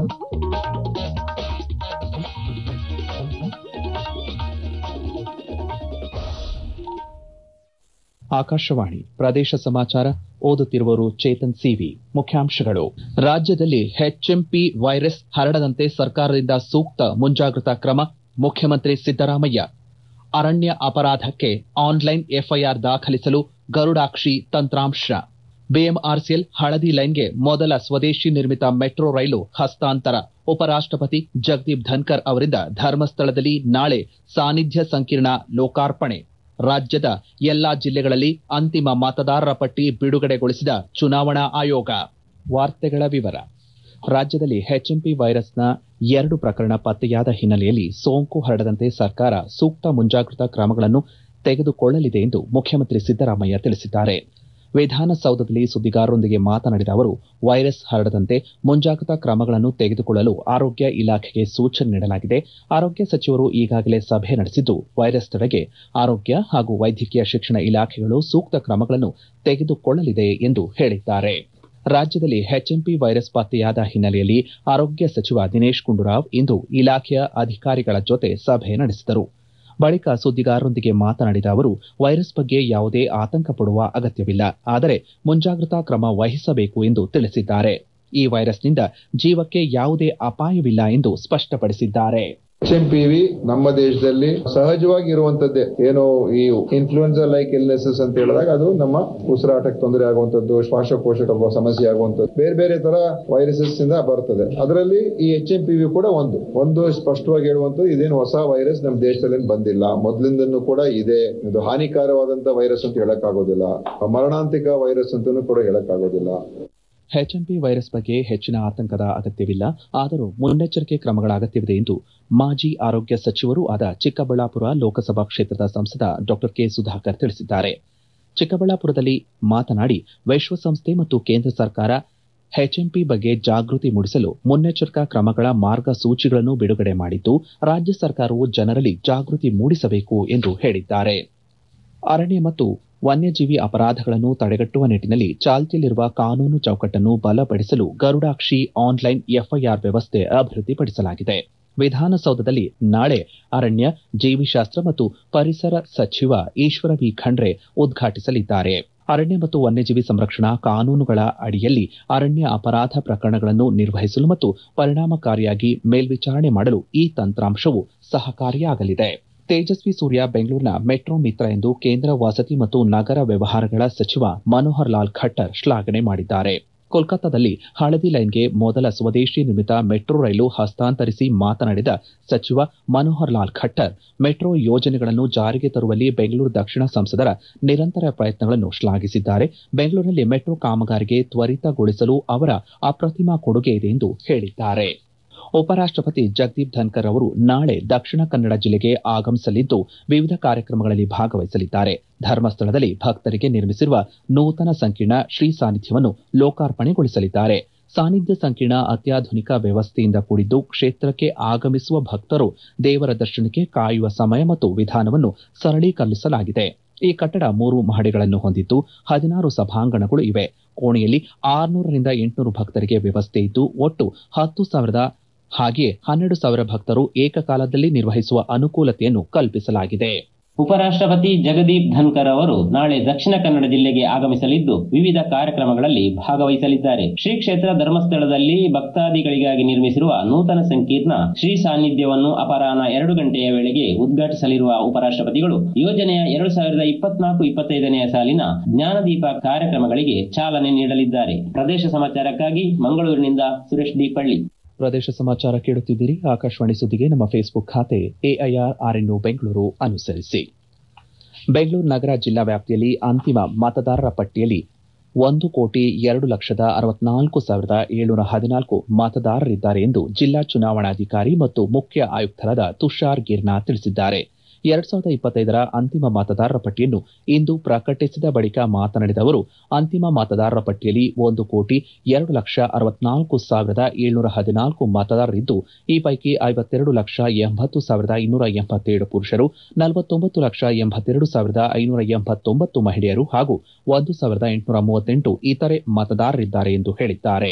ಆಕಾಶವಾಣಿ ಪ್ರದೇಶ ಸಮಾಚಾರ ಓದುತ್ತಿರುವವರು ಚೇತನ್ ಸಿವಿ ಮುಖ್ಯಾಂಶಗಳು ರಾಜ್ಯದಲ್ಲಿ ಎಚ್ಎಂಪಿ ವೈರಸ್ ಹರಡದಂತೆ ಸರ್ಕಾರದಿಂದ ಸೂಕ್ತ ಮುಂಜಾಗ್ರತಾ ಕ್ರಮ ಮುಖ್ಯಮಂತ್ರಿ ಸಿದ್ದರಾಮಯ್ಯ ಅರಣ್ಯ ಅಪರಾಧಕ್ಕೆ ಆನ್ಲೈನ್ ಎಫ್ಐಆರ್ ದಾಖಲಿಸಲು ಗರುಡಾಕ್ಷಿ ತಂತ್ರಾಂಶ ಬಿಎಂಆರ್ಸಿಎಲ್ ಹಳದಿ ಲೈನ್ಗೆ ಮೊದಲ ಸ್ವದೇಶಿ ನಿರ್ಮಿತ ಮೆಟ್ರೋ ರೈಲು ಹಸ್ತಾಂತರ ಉಪರಾಷ್ಟಪತಿ ಜಗದೀಪ್ ಧನ್ಕರ್ ಅವರಿಂದ ಧರ್ಮಸ್ಥಳದಲ್ಲಿ ನಾಳೆ ಸಾನ್ನಿಧ್ಯ ಸಂಕೀರ್ಣ ಲೋಕಾರ್ಪಣೆ ರಾಜ್ಯದ ಎಲ್ಲಾ ಜಿಲ್ಲೆಗಳಲ್ಲಿ ಅಂತಿಮ ಮತದಾರರ ಪಟ್ಟಿ ಬಿಡುಗಡೆಗೊಳಿಸಿದ ಚುನಾವಣಾ ಆಯೋಗ ವಾರ್ತೆಗಳ ವಿವರ ರಾಜ್ಯದಲ್ಲಿ ಎಚ್ಎಂಪಿ ವೈರಸ್ನ ಎರಡು ಪ್ರಕರಣ ಪತ್ತೆಯಾದ ಹಿನ್ನೆಲೆಯಲ್ಲಿ ಸೋಂಕು ಹರಡದಂತೆ ಸರ್ಕಾರ ಸೂಕ್ತ ಮುಂಜಾಗ್ರತಾ ಕ್ರಮಗಳನ್ನು ತೆಗೆದುಕೊಳ್ಳಲಿದೆ ಎಂದು ಮುಖ್ಯಮಂತ್ರಿ ಸಿದ್ದರಾಮಯ್ಯ ತಿಳಿಸಿದ್ದಾರೆ ವಿಧಾನಸೌಧದಲ್ಲಿ ಸುದ್ದಿಗಾರರೊಂದಿಗೆ ಮಾತನಾಡಿದ ಅವರು ವೈರಸ್ ಹರಡದಂತೆ ಮುಂಜಾಗ್ರತಾ ಕ್ರಮಗಳನ್ನು ತೆಗೆದುಕೊಳ್ಳಲು ಆರೋಗ್ಯ ಇಲಾಖೆಗೆ ಸೂಚನೆ ನೀಡಲಾಗಿದೆ ಆರೋಗ್ಯ ಸಚಿವರು ಈಗಾಗಲೇ ಸಭೆ ನಡೆಸಿದ್ದು ವೈರಸ್ ತಡೆಗೆ ಆರೋಗ್ಯ ಹಾಗೂ ವೈದ್ಯಕೀಯ ಶಿಕ್ಷಣ ಇಲಾಖೆಗಳು ಸೂಕ್ತ ಕ್ರಮಗಳನ್ನು ತೆಗೆದುಕೊಳ್ಳಲಿದೆ ಎಂದು ಹೇಳಿದ್ದಾರೆ ರಾಜ್ಯದಲ್ಲಿ ಎಚ್ಎಂಪಿ ವೈರಸ್ ಪತ್ತೆಯಾದ ಹಿನ್ನೆಲೆಯಲ್ಲಿ ಆರೋಗ್ಯ ಸಚಿವ ದಿನೇಶ್ ಗುಂಡೂರಾವ್ ಇಂದು ಇಲಾಖೆಯ ಅಧಿಕಾರಿಗಳ ಜೊತೆ ಸಭೆ ನಡೆಸಿದರು ಬಳಿಕ ಸುದ್ದಿಗಾರರೊಂದಿಗೆ ಮಾತನಾಡಿದ ಅವರು ವೈರಸ್ ಬಗ್ಗೆ ಯಾವುದೇ ಆತಂಕ ಪಡುವ ಅಗತ್ಯವಿಲ್ಲ ಆದರೆ ಮುಂಜಾಗ್ರತಾ ಕ್ರಮ ವಹಿಸಬೇಕು ಎಂದು ತಿಳಿಸಿದ್ದಾರೆ ಈ ವೈರಸ್ನಿಂದ ಜೀವಕ್ಕೆ ಯಾವುದೇ ಅಪಾಯವಿಲ್ಲ ಎಂದು ಸ್ಪಷ್ಟಪಡಿಸಿದ್ದಾರೆ ಎಚ್ಎಂಪಿವಿ ನಮ್ಮ ದೇಶದಲ್ಲಿ ಸಹಜವಾಗಿ ಇರುವಂತದ್ದೇ ಏನು ಈ ಇನ್ಫ್ಲೂಯೆನ್ಸಾ ಲೈಕ್ ಇಲ್ನೆಸಸ್ ಅಂತ ಹೇಳಿದಾಗ ಅದು ನಮ್ಮ ಉಸಿರಾಟಕ್ಕೆ ತೊಂದರೆ ಆಗುವಂತದ್ದು ಶ್ವಾಸಕೋಶಕ್ಕೆ ಸಮಸ್ಯೆ ಆಗುವಂತದ್ದು ಬೇರೆ ಬೇರೆ ತರ ವೈರಸಸ್ ಇಂದ ಬರ್ತದೆ ಅದರಲ್ಲಿ ಈ ಎಚ್ ಎಂ ಪಿ ವಿ ಕೂಡ ಒಂದು ಒಂದು ಸ್ಪಷ್ಟವಾಗಿ ಹೇಳುವಂತದ್ದು ಇದೇನು ಹೊಸ ವೈರಸ್ ನಮ್ಮ ದೇಶದಲ್ಲಿ ಬಂದಿಲ್ಲ ಮೊದಲಿಂದನೂ ಕೂಡ ಇದೆ ಇದು ಹಾನಿಕಾರವಾದಂತ ವೈರಸ್ ಅಂತ ಹೇಳಕ್ಕಾಗೋದಿಲ್ಲ ಮರಣಾಂತಿಕ ವೈರಸ್ ಅಂತಾನೂ ಕೂಡ ಹೇಳಕ್ಕಾಗೋದಿಲ್ಲ ಎಚ್ಎಂಪಿ ವೈರಸ್ ಬಗ್ಗೆ ಹೆಚ್ಚಿನ ಆತಂಕದ ಅಗತ್ಯವಿಲ್ಲ ಆದರೂ ಮುನ್ನೆಚ್ಚರಿಕೆ ಕ್ರಮಗಳ ಅಗತ್ಯವಿದೆ ಎಂದು ಮಾಜಿ ಆರೋಗ್ಯ ಸಚಿವರೂ ಆದ ಚಿಕ್ಕಬಳ್ಳಾಪುರ ಲೋಕಸಭಾ ಕ್ಷೇತ್ರದ ಸಂಸದ ಡಾ ಕೆ ಸುಧಾಕರ್ ತಿಳಿಸಿದ್ದಾರೆ ಚಿಕ್ಕಬಳ್ಳಾಪುರದಲ್ಲಿ ಮಾತನಾಡಿ ವಿಶ್ವಸಂಸ್ಥೆ ಮತ್ತು ಕೇಂದ್ರ ಸರ್ಕಾರ ಎಚ್ಎಂಪಿ ಬಗ್ಗೆ ಜಾಗೃತಿ ಮೂಡಿಸಲು ಮುನ್ನೆಚ್ಚರಿಕಾ ಕ್ರಮಗಳ ಮಾರ್ಗಸೂಚಿಗಳನ್ನು ಬಿಡುಗಡೆ ಮಾಡಿದ್ದು ರಾಜ್ಯ ಸರ್ಕಾರವು ಜನರಲ್ಲಿ ಜಾಗೃತಿ ಮೂಡಿಸಬೇಕು ಎಂದು ಹೇಳಿದ್ದಾರೆ ಅರಣ್ಯ ಮತ್ತು ವನ್ಯಜೀವಿ ಅಪರಾಧಗಳನ್ನು ತಡೆಗಟ್ಟುವ ನಿಟ್ಟಿನಲ್ಲಿ ಚಾಲ್ತಿಯಲ್ಲಿರುವ ಕಾನೂನು ಚೌಕಟ್ಟನ್ನು ಬಲಪಡಿಸಲು ಗರುಡಾಕ್ಷಿ ಆನ್ಲೈನ್ ಎಫ್ಐಆರ್ ವ್ಯವಸ್ಥೆ ಅಭಿವೃದ್ಧಿಪಡಿಸಲಾಗಿದೆ ವಿಧಾನಸೌಧದಲ್ಲಿ ನಾಳೆ ಅರಣ್ಯ ಜೀವಿಶಾಸ್ತ್ರ ಮತ್ತು ಪರಿಸರ ಸಚಿವ ಈಶ್ವರ ಬಿ ಖಂಡ್ರೆ ಉದ್ಘಾಟಿಸಲಿದ್ದಾರೆ ಅರಣ್ಯ ಮತ್ತು ವನ್ಯಜೀವಿ ಸಂರಕ್ಷಣಾ ಕಾನೂನುಗಳ ಅಡಿಯಲ್ಲಿ ಅರಣ್ಯ ಅಪರಾಧ ಪ್ರಕರಣಗಳನ್ನು ನಿರ್ವಹಿಸಲು ಮತ್ತು ಪರಿಣಾಮಕಾರಿಯಾಗಿ ಮೇಲ್ವಿಚಾರಣೆ ಮಾಡಲು ಈ ತಂತ್ರಾಂಶವು ಸಹಕಾರಿಯಾಗಲಿದೆ ತೇಜಸ್ವಿ ಸೂರ್ಯ ಬೆಂಗಳೂರಿನ ಮೆಟ್ರೋ ಮಿತ್ರ ಎಂದು ಕೇಂದ್ರ ವಸತಿ ಮತ್ತು ನಗರ ವ್ಯವಹಾರಗಳ ಸಚಿವ ಮನೋಹರ್ ಲಾಲ್ ಖಟ್ಟರ್ ಶ್ಲಾಘನೆ ಮಾಡಿದ್ದಾರೆ ಕೋಲ್ಕತ್ತಾದಲ್ಲಿ ಹಳದಿ ಲೈನ್ಗೆ ಮೊದಲ ಸ್ವದೇಶಿ ನಿರ್ಮಿತ ಮೆಟ್ರೋ ರೈಲು ಹಸ್ತಾಂತರಿಸಿ ಮಾತನಾಡಿದ ಸಚಿವ ಮನೋಹರ್ ಲಾಲ್ ಖಟ್ಟರ್ ಮೆಟ್ರೋ ಯೋಜನೆಗಳನ್ನು ಜಾರಿಗೆ ತರುವಲ್ಲಿ ಬೆಂಗಳೂರು ದಕ್ಷಿಣ ಸಂಸದರ ನಿರಂತರ ಪ್ರಯತ್ನಗಳನ್ನು ಶ್ಲಾಘಿಸಿದ್ದಾರೆ ಬೆಂಗಳೂರಿನಲ್ಲಿ ಮೆಟ್ರೋ ಕಾಮಗಾರಿಗೆ ತ್ವರಿತಗೊಳಿಸಲು ಅವರ ಅಪ್ರತಿಮ ಕೊಡುಗೆ ಇದೆ ಎಂದು ಹೇಳಿದ್ದಾರೆ ಉಪರಾಷ್ಟಪತಿ ಜಗದೀಪ್ ಧನ್ಕರ್ ಅವರು ನಾಳೆ ದಕ್ಷಿಣ ಕನ್ನಡ ಜಿಲ್ಲೆಗೆ ಆಗಮಿಸಲಿದ್ದು ವಿವಿಧ ಕಾರ್ಯಕ್ರಮಗಳಲ್ಲಿ ಭಾಗವಹಿಸಲಿದ್ದಾರೆ ಧರ್ಮಸ್ಥಳದಲ್ಲಿ ಭಕ್ತರಿಗೆ ನಿರ್ಮಿಸಿರುವ ನೂತನ ಸಂಕೀರ್ಣ ಶ್ರೀ ಸಾನ್ನಿಧ್ಯವನ್ನು ಲೋಕಾರ್ಪಣೆಗೊಳಿಸಲಿದ್ದಾರೆ ಸಾನ್ನಿಧ್ಯ ಸಂಕೀರ್ಣ ಅತ್ಯಾಧುನಿಕ ವ್ಯವಸ್ಥೆಯಿಂದ ಕೂಡಿದ್ದು ಕ್ಷೇತ್ರಕ್ಕೆ ಆಗಮಿಸುವ ಭಕ್ತರು ದೇವರ ದರ್ಶನಕ್ಕೆ ಕಾಯುವ ಸಮಯ ಮತ್ತು ವಿಧಾನವನ್ನು ಸರಳೀಕರಿಸಲಾಗಿದೆ ಈ ಕಟ್ಟಡ ಮೂರು ಮಹಡಿಗಳನ್ನು ಹೊಂದಿದ್ದು ಹದಿನಾರು ಸಭಾಂಗಣಗಳು ಇವೆ ಕೋಣೆಯಲ್ಲಿ ಆರುನೂರರಿಂದ ಎಂಟುನೂರು ಭಕ್ತರಿಗೆ ವ್ಯವಸ್ಥೆ ಇದ್ದು ಒಟ್ಟು ಹತ್ತು ಸಾವಿರದ ಹಾಗೆಯೇ ಹನ್ನೆರಡು ಸಾವಿರ ಭಕ್ತರು ಏಕಕಾಲದಲ್ಲಿ ನಿರ್ವಹಿಸುವ ಅನುಕೂಲತೆಯನ್ನು ಕಲ್ಪಿಸಲಾಗಿದೆ ಉಪರಾಷ್ಟಪತಿ ಜಗದೀಪ್ ಧನ್ಕರ್ ಅವರು ನಾಳೆ ದಕ್ಷಿಣ ಕನ್ನಡ ಜಿಲ್ಲೆಗೆ ಆಗಮಿಸಲಿದ್ದು ವಿವಿಧ ಕಾರ್ಯಕ್ರಮಗಳಲ್ಲಿ ಭಾಗವಹಿಸಲಿದ್ದಾರೆ ಶ್ರೀ ಕ್ಷೇತ್ರ ಧರ್ಮಸ್ಥಳದಲ್ಲಿ ಭಕ್ತಾದಿಗಳಿಗಾಗಿ ನಿರ್ಮಿಸಿರುವ ನೂತನ ಸಂಕೀರ್ಣ ಶ್ರೀ ಸಾನ್ನಿಧ್ಯವನ್ನು ಅಪರಾಹ್ನ ಎರಡು ಗಂಟೆಯ ವೇಳೆಗೆ ಉದ್ಘಾಟಿಸಲಿರುವ ಉಪರಾಷ್ಟಪತಿಗಳು ಯೋಜನೆಯ ಎರಡು ಸಾವಿರದ ಇಪ್ಪತ್ನಾಲ್ಕು ಇಪ್ಪತ್ತೈದನೆಯ ಸಾಲಿನ ಜ್ಞಾನದೀಪ ಕಾರ್ಯಕ್ರಮಗಳಿಗೆ ಚಾಲನೆ ನೀಡಲಿದ್ದಾರೆ ಪ್ರದೇಶ ಸಮಾಚಾರಕ್ಕಾಗಿ ಮಂಗಳೂರಿನಿಂದ ಸುರೇಶ್ ಡಿಪಳ್ಳಿ ಪ್ರದೇಶ ಸಮಾಚಾರ ಕೇಳುತ್ತಿದ್ದೀರಿ ಆಕಾಶವಾಣಿ ಸುದ್ದಿಗೆ ನಮ್ಮ ಫೇಸ್ಬುಕ್ ಖಾತೆ ಎಐಆರ್ ಆರ್ಎನ್ಯು ಬೆಂಗಳೂರು ಅನುಸರಿಸಿ ಬೆಂಗಳೂರು ನಗರ ಜಿಲ್ಲಾ ವ್ಯಾಪ್ತಿಯಲ್ಲಿ ಅಂತಿಮ ಮತದಾರರ ಪಟ್ಟಿಯಲ್ಲಿ ಒಂದು ಕೋಟಿ ಎರಡು ಲಕ್ಷದ ಅರವತ್ನಾಲ್ಕು ಸಾವಿರದ ಏಳ್ನೂರ ಹದಿನಾಲ್ಕು ಮತದಾರರಿದ್ದಾರೆ ಎಂದು ಜಿಲ್ಲಾ ಚುನಾವಣಾಧಿಕಾರಿ ಮತ್ತು ಮುಖ್ಯ ಆಯುಕ್ತರಾದ ತುಷಾರ್ ಗಿರ್ನಾ ತಿಳಿಸಿದ್ದಾರೆ ಎರಡ್ ಸಾವಿರದ ಇಪ್ಪತ್ತೈದರ ಅಂತಿಮ ಮತದಾರರ ಪಟ್ಟಿಯನ್ನು ಇಂದು ಪ್ರಕಟಿಸಿದ ಬಳಿಕ ಮಾತನಾಡಿದ ಅವರು ಅಂತಿಮ ಮತದಾರರ ಪಟ್ಟಿಯಲ್ಲಿ ಒಂದು ಕೋಟಿ ಎರಡು ಲಕ್ಷ ಅರವತ್ನಾಲ್ಕು ಸಾವಿರದ ಏಳ್ನೂರ ಹದಿನಾಲ್ಕು ಮತದಾರರಿದ್ದು ಈ ಪೈಕಿ ಐವತ್ತೆರಡು ಲಕ್ಷ ಎಂಬತ್ತು ಸಾವಿರದ ಇನ್ನೂರ ಎಂಬತ್ತೇಳು ಪುರುಷರು ನಲವತ್ತೊಂಬತ್ತು ಲಕ್ಷ ಎಂಬತ್ತೆರಡು ಸಾವಿರದ ಐನೂರ ಎಂಬತ್ತೊಂಬತ್ತು ಮಹಿಳೆಯರು ಹಾಗೂ ಒಂದು ಸಾವಿರದ ಎಂಟುನೂರ ಮೂವತ್ತೆಂಟು ಇತರೆ ಮತದಾರರಿದ್ದಾರೆ ಎಂದು ಹೇಳಿದ್ದಾರೆ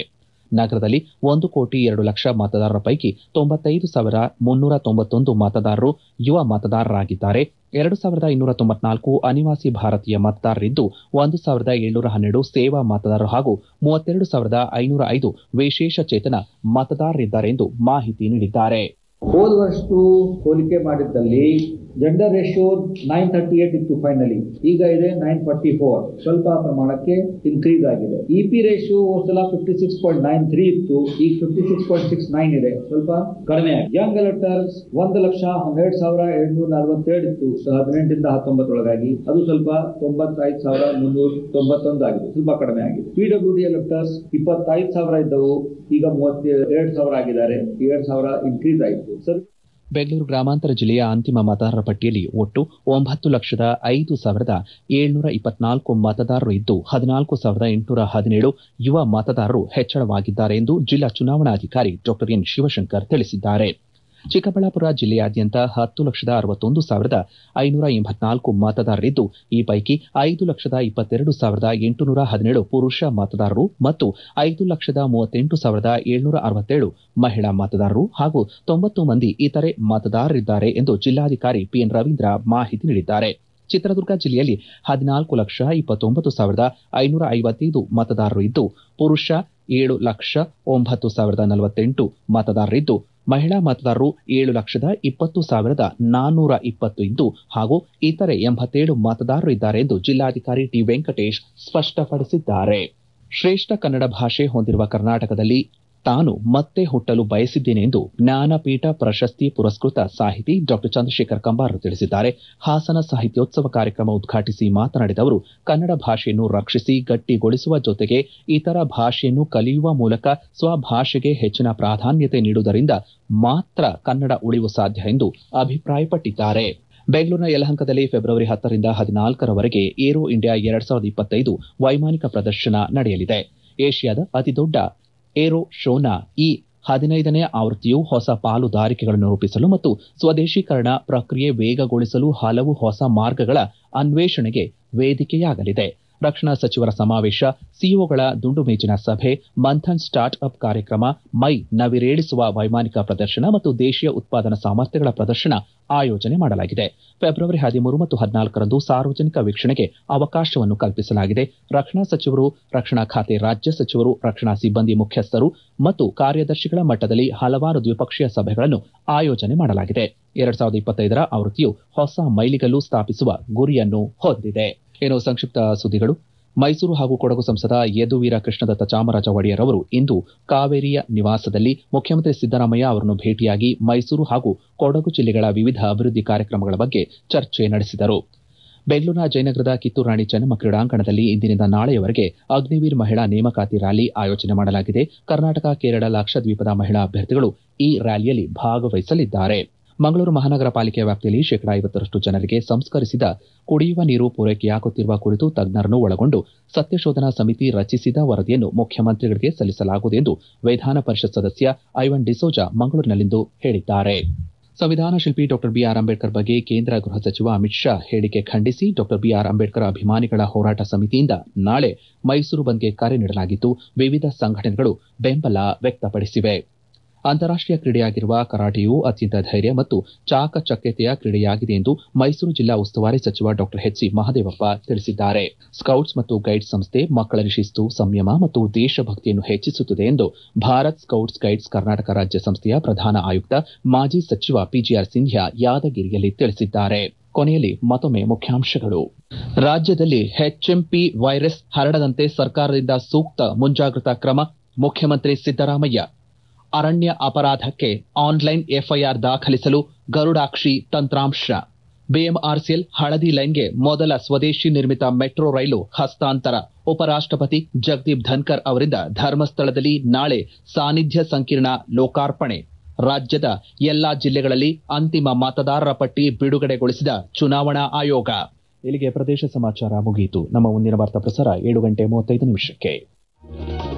ನಗರದಲ್ಲಿ ಒಂದು ಕೋಟಿ ಎರಡು ಲಕ್ಷ ಮತದಾರರ ಪೈಕಿ ತೊಂಬತ್ತೈದು ಸಾವಿರ ಮುನ್ನೂರ ತೊಂಬತ್ತೊಂದು ಮತದಾರರು ಯುವ ಮತದಾರರಾಗಿದ್ದಾರೆ ಎರಡು ಸಾವಿರದ ಇನ್ನೂರ ತೊಂಬತ್ನಾಲ್ಕು ಅನಿವಾಸಿ ಭಾರತೀಯ ಮತದಾರರಿದ್ದು ಒಂದು ಸಾವಿರದ ಏಳ್ನೂರ ಹನ್ನೆರಡು ಸೇವಾ ಮತದಾರರು ಹಾಗೂ ಮೂವತ್ತೆರಡು ಸಾವಿರದ ಐನೂರ ಐದು ವಿಶೇಷ ಚೇತನ ಮತದಾರರಿದ್ದಾರೆ ಎಂದು ಮಾಹಿತಿ ನೀಡಿದ್ದಾರೆ ಹೋದ ವರ್ಷದ್ದು ಹೋಲಿಕೆ ಮಾಡಿದ್ದಲ್ಲಿ gender ratio nine thirty eight ಇತ್ತು ಫೈನಲಿ ಈಗ ಇದೆ ನೈನ್ ಫಾರ್ಟಿ ಫೋರ್ ಸ್ವಲ್ಪ ಪ್ರಮಾಣಕ್ಕೆ ಇನ್ಕ್ರೀಸ್ ಆಗಿದೆ ಇ ಪಿ ರೇಷಿಯೋ ಸಲ fifty six point nine three ಇತ್ತು ಈಗ fifty six point six nine ಇದೆ ಸ್ವಲ್ಪ ಕಡಿಮೆ ಆಗಿದೆ ಯಂಗ್ ಎಲೆಕ್ಟರ್ಸ್ ಒಂದು ಲಕ್ಷ ಹನ್ನೆರಡು ಸಾವಿರ ಏಳ್ನೂರ ನಲವತ್ತೆರಡು ಇತ್ತು ಹದಿನೆಂಟರಿಂದ ಹತ್ತೊಂಬತ್ತರೊಳಗಾಗಿ ಅದು ಸ್ವಲ್ಪ ತೊಂಬತ್ತೈದು ಸಾವಿರ ಮುನ್ನೂರ ತೊಂಬತ್ತೊಂದು ಆಗಿದೆ ಸ್ವಲ್ಪ ಕಡಿಮೆ ಆಗಿದೆ ಪಿ ಡಬ್ಲ್ಯೂ ಡಿ ಎಲೆಕ್ಟರ್ಸ್ ಇಪ್ಪತ್ತೈದು ಸಾವಿರ ಇದ್ದವು ಈಗ ಮೂವತ್ತೆರಡು ಸಾವಿರ ಆಗಿದ್ದಾರೆ ಎರಡು ಸಾವಿರ ಇನ್ಕ್ರೀಸ್ ಆಯಿತು ಸರ್ ಬೆಂಗಳೂರು ಗ್ರಾಮಾಂತರ ಜಿಲ್ಲೆಯ ಅಂತಿಮ ಮತದಾರರ ಪಟ್ಟಿಯಲ್ಲಿ ಒಟ್ಟು ಒಂಬತ್ತು ಲಕ್ಷದ ಐದು ಸಾವಿರದ ಏಳ್ನೂರ ಇಪ್ಪತ್ನಾಲ್ಕು ಮತದಾರರು ಇದ್ದು ಹದಿನಾಲ್ಕು ಸಾವಿರದ ಎಂಟುನೂರ ಹದಿನೇಳು ಯುವ ಮತದಾರರು ಹೆಚ್ಚಳವಾಗಿದ್ದಾರೆ ಎಂದು ಜಿಲ್ಲಾ ಚುನಾವಣಾಧಿಕಾರಿ ಡಾಕ್ಟರ್ ಎನ್ ಶಿವಶಂಕರ್ ತಿಳಿಸಿದ್ದಾರೆ ಚಿಕ್ಕಬಳ್ಳಾಪುರ ಜಿಲ್ಲೆಯಾದ್ಯಂತ ಹತ್ತು ಲಕ್ಷದ ಅರವತ್ತೊಂದು ಸಾವಿರದ ಐನೂರ ಎಂಬತ್ನಾಲ್ಕು ಮತದಾರರಿದ್ದು ಈ ಪೈಕಿ ಐದು ಲಕ್ಷದ ಇಪ್ಪತ್ತೆರಡು ಸಾವಿರದ ಎಂಟುನೂರ ಹದಿನೇಳು ಪುರುಷ ಮತದಾರರು ಮತ್ತು ಐದು ಲಕ್ಷದ ಮೂವತ್ತೆಂಟು ಸಾವಿರದ ಏಳ್ನೂರ ಅರವತ್ತೇಳು ಮಹಿಳಾ ಮತದಾರರು ಹಾಗೂ ತೊಂಬತ್ತು ಮಂದಿ ಇತರೆ ಮತದಾರರಿದ್ದಾರೆ ಎಂದು ಜಿಲ್ಲಾಧಿಕಾರಿ ಪಿಎನ್ ರವೀಂದ್ರ ಮಾಹಿತಿ ನೀಡಿದ್ದಾರೆ ಚಿತ್ರದುರ್ಗ ಜಿಲ್ಲೆಯಲ್ಲಿ ಹದಿನಾಲ್ಕು ಲಕ್ಷ ಇಪ್ಪತ್ತೊಂಬತ್ತು ಸಾವಿರದ ಐನೂರ ಐವತ್ತೈದು ಮತದಾರರು ಇದ್ದು ಪುರುಷ ಏಳು ಲಕ್ಷ ಒಂಬತ್ತು ಸಾವಿರದ ನಲವತ್ತೆಂಟು ಮತದಾರರಿದ್ದು ಮಹಿಳಾ ಮತದಾರರು ಏಳು ಲಕ್ಷದ ಇಪ್ಪತ್ತು ಸಾವಿರದ ನಾನ್ನೂರ ಇಪ್ಪತ್ತು ಇದ್ದು ಹಾಗೂ ಇತರೆ ಎಂಬತ್ತೇಳು ಮತದಾರರು ಇದ್ದಾರೆ ಎಂದು ಜಿಲ್ಲಾಧಿಕಾರಿ ಟಿ ವೆಂಕಟೇಶ್ ಸ್ಪಷ್ಟಪಡಿಸಿದ್ದಾರೆ ಶ್ರೇಷ್ಠ ಕನ್ನಡ ಭಾಷೆ ಹೊಂದಿರುವ ಕರ್ನಾಟಕದಲ್ಲಿ ತಾನು ಮತ್ತೆ ಹುಟ್ಟಲು ಬಯಸಿದ್ದೇನೆ ಎಂದು ಜ್ಞಾನಪೀಠ ಪ್ರಶಸ್ತಿ ಪುರಸ್ಕೃತ ಸಾಹಿತಿ ಡಾಕ್ಟರ್ ಚಂದ್ರಶೇಖರ್ ಕಂಬಾರ ತಿಳಿಸಿದ್ದಾರೆ ಹಾಸನ ಸಾಹಿತ್ಯೋತ್ಸವ ಕಾರ್ಯಕ್ರಮ ಉದ್ಘಾಟಿಸಿ ಮಾತನಾಡಿದ ಅವರು ಕನ್ನಡ ಭಾಷೆಯನ್ನು ರಕ್ಷಿಸಿ ಗಟ್ಟಿಗೊಳಿಸುವ ಜೊತೆಗೆ ಇತರ ಭಾಷೆಯನ್ನು ಕಲಿಯುವ ಮೂಲಕ ಸ್ವಭಾಷೆಗೆ ಹೆಚ್ಚಿನ ಪ್ರಾಧಾನ್ಯತೆ ನೀಡುವುದರಿಂದ ಮಾತ್ರ ಕನ್ನಡ ಉಳಿವು ಸಾಧ್ಯ ಎಂದು ಅಭಿಪ್ರಾಯಪಟ್ಟಿದ್ದಾರೆ ಬೆಂಗಳೂರಿನ ಯಲಹಂಕದಲ್ಲಿ ಫೆಬ್ರವರಿ ಹತ್ತರಿಂದ ಹದಿನಾಲ್ಕರವರೆಗೆ ಏರೋ ಇಂಡಿಯಾ ಎರಡ್ ಸಾವಿರದ ಇಪ್ಪತ್ತೈದು ವೈಮಾನಿಕ ಪ್ರದರ್ಶನ ನಡೆಯಲಿದೆ ಏಷ್ಯಾದ ಅತಿದೊಡ್ಡ ಏರೋ ಶೋನ ಈ ಹದಿನೈದನೇ ಆವೃತ್ತಿಯು ಹೊಸ ಪಾಲುದಾರಿಕೆಗಳನ್ನು ರೂಪಿಸಲು ಮತ್ತು ಸ್ವದೇಶೀಕರಣ ಪ್ರಕ್ರಿಯೆ ವೇಗಗೊಳಿಸಲು ಹಲವು ಹೊಸ ಮಾರ್ಗಗಳ ಅನ್ವೇಷಣೆಗೆ ವೇದಿಕೆಯಾಗಲಿದೆ ರಕ್ಷಣಾ ಸಚಿವರ ಸಮಾವೇಶ ಸಿಇಒಗಳ ದುಂಡು ಮೇಜಿನ ಸಭೆ ಮಂಥನ್ ಸ್ಟಾರ್ಟ್ ಅಪ್ ಕಾರ್ಯಕ್ರಮ ಮೈ ನವಿರೇಳಿಸುವ ವೈಮಾನಿಕ ಪ್ರದರ್ಶನ ಮತ್ತು ದೇಶೀಯ ಉತ್ಪಾದನಾ ಸಾಮರ್ಥ್ಯಗಳ ಪ್ರದರ್ಶನ ಆಯೋಜನೆ ಮಾಡಲಾಗಿದೆ ಫೆಬ್ರವರಿ ಹದಿಮೂರು ಮತ್ತು ಹದಿನಾಲ್ಕರಂದು ಸಾರ್ವಜನಿಕ ವೀಕ್ಷಣೆಗೆ ಅವಕಾಶವನ್ನು ಕಲ್ಪಿಸಲಾಗಿದೆ ರಕ್ಷಣಾ ಸಚಿವರು ರಕ್ಷಣಾ ಖಾತೆ ರಾಜ್ಯ ಸಚಿವರು ರಕ್ಷಣಾ ಸಿಬ್ಬಂದಿ ಮುಖ್ಯಸ್ಥರು ಮತ್ತು ಕಾರ್ಯದರ್ಶಿಗಳ ಮಟ್ಟದಲ್ಲಿ ಹಲವಾರು ದ್ವಿಪಕ್ಷೀಯ ಸಭೆಗಳನ್ನು ಆಯೋಜನೆ ಮಾಡಲಾಗಿದೆ ಎರಡ್ ಸಾವಿರದ ಇಪ್ಪತ್ತೈದರ ಆವೃತ್ತಿಯು ಹೊಸ ಮೈಲಿಗಲ್ಲು ಸ್ಥಾಪಿಸುವ ಗುರಿಯನ್ನು ಹೊಂದಿದೆ ಏನು ಸಂಕ್ಷಿಪ್ತ ಸುದ್ದಿಗಳು ಮೈಸೂರು ಹಾಗೂ ಕೊಡಗು ಸಂಸದ ಯದುವೀರ ಕೃಷ್ಣದತ್ತ ಚಾಮರಾಜ ಒಡೆಯರ್ ಅವರು ಇಂದು ಕಾವೇರಿಯ ನಿವಾಸದಲ್ಲಿ ಮುಖ್ಯಮಂತ್ರಿ ಸಿದ್ದರಾಮಯ್ಯ ಅವರನ್ನು ಭೇಟಿಯಾಗಿ ಮೈಸೂರು ಹಾಗೂ ಕೊಡಗು ಜಿಲ್ಲೆಗಳ ವಿವಿಧ ಅಭಿವೃದ್ಧಿ ಕಾರ್ಯಕ್ರಮಗಳ ಬಗ್ಗೆ ಚರ್ಚೆ ನಡೆಸಿದರು ಬೆಂಗಳೂರಿನ ಜಯನಗರದ ಕಿತ್ತೂರು ರಾಣಿ ಚೆನ್ನಮ್ಮ ಕ್ರೀಡಾಂಗಣದಲ್ಲಿ ಇಂದಿನಿಂದ ನಾಳೆಯವರೆಗೆ ಅಗ್ನಿವೀರ್ ಮಹಿಳಾ ನೇಮಕಾತಿ ರ್ಯಾಲಿ ಆಯೋಜನೆ ಮಾಡಲಾಗಿದೆ ಕರ್ನಾಟಕ ಕೇರಳ ಲಕ್ಷದ್ವೀಪದ ಮಹಿಳಾ ಅಭ್ಯರ್ಥಿಗಳು ಈ ರ್ಯಾಲಿಯಲ್ಲಿ ಭಾಗವಹಿಸಲಿದ್ದಾರೆ ಮಂಗಳೂರು ಮಹಾನಗರ ಪಾಲಿಕೆ ವ್ಯಾಪ್ತಿಯಲ್ಲಿ ಶೇಕಡಾ ಐವತ್ತರಷ್ಟು ಜನರಿಗೆ ಸಂಸ್ಕರಿಸಿದ ಕುಡಿಯುವ ನೀರು ಪೂರೈಕೆಯಾಗುತ್ತಿರುವ ಕುರಿತು ತಜ್ಞರನ್ನು ಒಳಗೊಂಡು ಸತ್ಯಶೋಧನಾ ಸಮಿತಿ ರಚಿಸಿದ ವರದಿಯನ್ನು ಮುಖ್ಯಮಂತ್ರಿಗಳಿಗೆ ಸಲ್ಲಿಸಲಾಗುವುದು ಎಂದು ವಿಧಾನ ಪರಿಷತ್ ಸದಸ್ಯ ಐವನ್ ಡಿಸೋಜಾ ಮಂಗಳೂರಿನಲ್ಲಿಂದು ಹೇಳಿದ್ದಾರೆ ಸಂವಿಧಾನ ಶಿಲ್ಪಿ ಡಾಕ್ಟರ್ ಬಿಆರ್ ಅಂಬೇಡ್ಕರ್ ಬಗ್ಗೆ ಕೇಂದ್ರ ಗೃಹ ಸಚಿವ ಅಮಿತ್ ಶಾ ಹೇಳಿಕೆ ಖಂಡಿಸಿ ಡಾಕ್ಟರ್ ಬಿಆರ್ ಅಂಬೇಡ್ಕರ್ ಅಭಿಮಾನಿಗಳ ಹೋರಾಟ ಸಮಿತಿಯಿಂದ ನಾಳೆ ಮೈಸೂರು ಬಂದ್ಗೆ ಕರೆ ನೀಡಲಾಗಿದ್ದು ವಿವಿಧ ಸಂಘಟನೆಗಳು ಬೆಂಬಲ ವ್ಯಕ್ತಪಡಿಸಿವೆ ಅಂತಾರಾಷ್ಟೀಯ ಕ್ರೀಡೆಯಾಗಿರುವ ಕರಾಟೆಯು ಅತ್ಯಂತ ಧೈರ್ಯ ಮತ್ತು ಚಾಕಚಕ್ಯತೆಯ ಕ್ರೀಡೆಯಾಗಿದೆ ಎಂದು ಮೈಸೂರು ಜಿಲ್ಲಾ ಉಸ್ತುವಾರಿ ಸಚಿವ ಡಾಕ್ಟರ್ ಎಚ್ ಸಿ ಮಹದೇವಪ್ಪ ತಿಳಿಸಿದ್ದಾರೆ ಸ್ಕೌಟ್ಸ್ ಮತ್ತು ಗೈಡ್ಸ್ ಸಂಸ್ಥೆ ಮಕ್ಕಳಲ್ಲಿ ಶಿಸ್ತು ಸಂಯಮ ಮತ್ತು ದೇಶಭಕ್ತಿಯನ್ನು ಹೆಚ್ಚಿಸುತ್ತದೆ ಎಂದು ಭಾರತ್ ಸ್ಕೌಟ್ಸ್ ಗೈಡ್ಸ್ ಕರ್ನಾಟಕ ರಾಜ್ಯ ಸಂಸ್ಥೆಯ ಪ್ರಧಾನ ಆಯುಕ್ತ ಮಾಜಿ ಸಚಿವ ಪಿಜಿಆರ್ ಸಿಂಧ್ಯಾ ಯಾದಗಿರಿಯಲ್ಲಿ ತಿಳಿಸಿದ್ದಾರೆ ಕೊನೆಯಲ್ಲಿ ಮತ್ತೊಮ್ಮೆ ಮುಖ್ಯಾಂಶಗಳು ರಾಜ್ಯದಲ್ಲಿ ಎಚ್ಎಂಪಿ ವೈರಸ್ ಹರಡದಂತೆ ಸರ್ಕಾರದಿಂದ ಸೂಕ್ತ ಮುಂಜಾಗ್ರತಾ ಕ್ರಮ ಮುಖ್ಯಮಂತ್ರಿ ಸಿದ್ದರಾಮಯ್ಯ ಅರಣ್ಯ ಅಪರಾಧಕ್ಕೆ ಆನ್ಲೈನ್ ಎಫ್ಐಆರ್ ದಾಖಲಿಸಲು ಗರುಡಾಕ್ಷಿ ತಂತ್ರಾಂಶ ಬಿಎಂಆರ್ಸಿಎಲ್ ಹಳದಿ ಲೈನ್ಗೆ ಮೊದಲ ಸ್ವದೇಶಿ ನಿರ್ಮಿತ ಮೆಟ್ರೋ ರೈಲು ಹಸ್ತಾಂತರ ಉಪರಾಷ್ಟಪತಿ ಜಗದೀಪ್ ಧನ್ಕರ್ ಅವರಿಂದ ಧರ್ಮಸ್ಥಳದಲ್ಲಿ ನಾಳೆ ಸಾನ್ನಿಧ್ಯ ಸಂಕೀರ್ಣ ಲೋಕಾರ್ಪಣೆ ರಾಜ್ಯದ ಎಲ್ಲಾ ಜಿಲ್ಲೆಗಳಲ್ಲಿ ಅಂತಿಮ ಮತದಾರರ ಪಟ್ಟಿ ಬಿಡುಗಡೆಗೊಳಿಸಿದ ಚುನಾವಣಾ ಆಯೋಗ ಇಲ್ಲಿಗೆ ಪ್ರದೇಶ ಸಮಾಚಾರ ಮುಗಿಯಿತು ನಮ್ಮ ಮುಂದಿನ ವಾರ್ತಾ ಪ್ರಸಾರ ಏಳು ಗಂಟೆ ಮೂವತ್ತೈದು ನಿಮಿಷಕ್ಕೆ